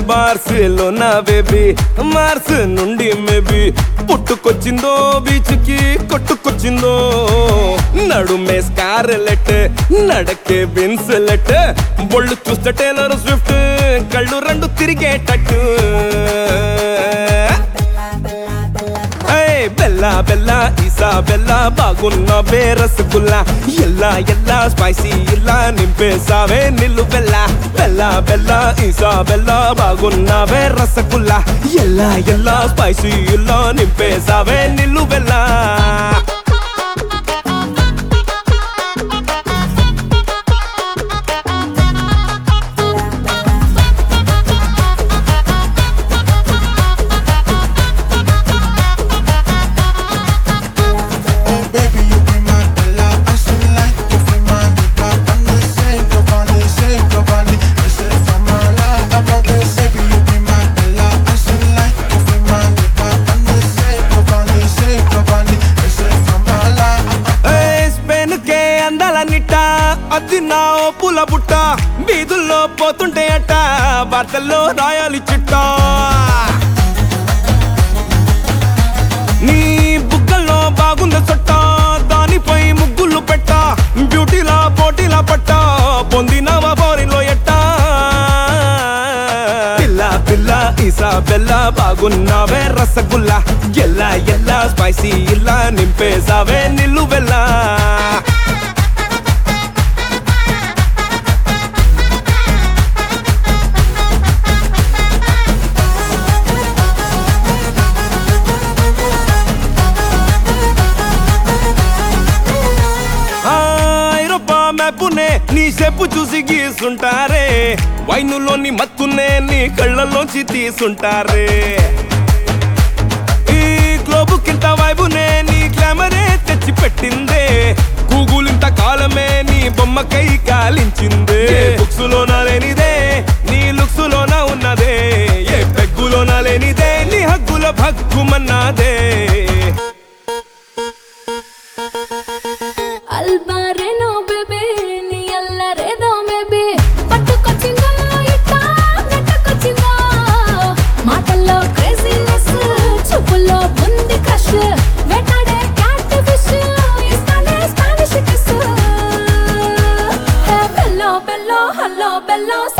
Barcelona baby Mars నుండి maybe పుట్టుకొచ్చిందో beach కి కొట్టుకొచ్చిందో నడుమే స్కార్లెట్ నడకే బిన్సెలెట్ బొళ్ళు చూస్తే టేలర్ స్విఫ్ట్ కళ్ళు రెండు తిరిగేటట్టు ఏయ్ బెల్లా బెల్లా ఈసా బెల్లా బాగున్న రసగుల్లా ఎల్లా ఎల్లా స్పైసీ ఇలా నింపేసావే నిల్లు బెల్లా బెల్లా బెల్లా ఈసా బెల్లా బాగున్న రసగుల్లా ఎల్లా ఎల్లా స్పైసీ ఇలా నింపేసావే నిల్లు బెల్లా Oh baby, you be my Bella. I should like you for my diva. I'm the same, Giovanni, same Giovanni. This is for my life. I'm not the same, you be my Bella. I should like you for my diva. I'm the same, Giovanni, same Giovanni. This is for my life. Spain కే అందాల నిట్ట అది నా పూల బుట్ట బీదుల్లో పోతుంటే అట్ట వార్తల్లో రాయాలి చిట్ట నీ బుగ్గల్లో బాగుంది సొట్ట దానిపై ముగ్గులు పెట్ట బ్యూటీలా పోటీలా పట్ట పొందినవా బోరిలో ఎట్ట పిల్ల పిల్ల ఈసా బెల్ల బాగున్నావే రసగుల్లా ఎల్లా ఎల్లా స్పైసీ ఇలా నింపేసావే నిల్లు బెల్లా ఆ, ఐరోపా మ్యాపునే నీ చెప్పు చూసి గీసుంటారే వైనులోని మత్తునే నీ కళ్ళలోంచి తీసుంటారే ఈ గ్లోబు కింత వైబునే నీ గ్లామరే తెచ్చి పెట్టిందే గూగుల్ ఇంత కాలమే నీ బొమ్మకై కాలించిందే బుక్స్ లోన లేనిదే నీ లుక్స్ లోన ఉన్నదే ఏ పెగ్గులోన లేనిదే నీ హగ్గుల భగ్గుమన్నాదే అల్బారేనో బేబీ నీ అల్లరేదో బేబీ పట్టుకొచ్చిందో ఇట్ట నెట్టకొచ్చిందో మాటల్లో క్రేజీనెస్ చూపుల్లో ఉంది క్రష్ వెంటాడే క్యాట్ ఫిష్ ఇస్తానే స్పానిష్ కిస్ బెల్లో బెల్లో హల్లో బెల్లో